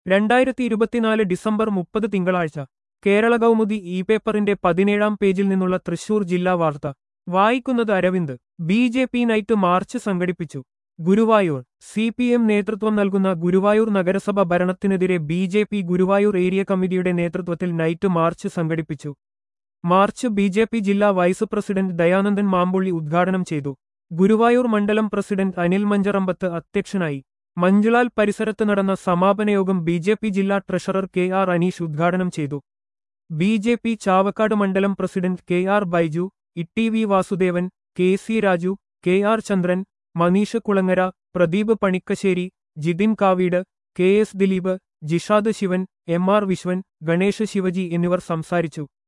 രണ്ടായിരത്തി ഇരുപത്തിനാല് ഡിസംബർ മുപ്പത് തിങ്കളാഴ്ച കേരള കൗമുദി ഇ പേപ്പറിന്റെ പതിനേഴാം പേജിൽ നിന്നുള്ള തൃശൂർ ജില്ലാ വാർത്ത വായിക്കുന്നത് Aravind B J P night march സംഘടിപ്പിച്ചു ഗുരുവായൂർ സി പി എം നേതൃത്വം നൽകുന്ന ഗുരുവായൂർ നഗരസഭ ഭരണത്തിനെതിരെ B J P Guruvayur area കമ്മിറ്റിയുടെ നേതൃത്വത്തിൽ നൈറ്റ് മാർച്ച് സംഘടിപ്പിച്ചു മാർച്ച് ബി ജെ പി ജില്ലാ വൈസ് പ്രസിഡന്റ് ദയാനന്ദൻ മാമ്പുള്ളി ഉദ്ഘാടനം ചെയ്തു ഗുരുവായൂർ മണ്ഡലം പ്രസിഡന്റ് അനിൽ മഞ്ചറമ്പത്ത് അധ്യക്ഷനായി മഞ്ജുളാൽ പരിസരത്ത് നടന്ന സമാപന യോഗം ബി ജെ പി ജില്ലാ ട്രഷറർ കെ ആർ അനീഷ് ഉദ്ഘാടനം ചെയ്തു ബി ജെ പി ചാവക്കാട് മണ്ഡലം president K R Baiju Itty V Vasudevan K C Raju K R Chandran Maneesh Kulangara Pradeep Panikkassery Jithin Kaveed K S Dileep Jishad Sivan M R Viswan Ganesh Shivaji എന്നിവർ സംസാരിച്ചു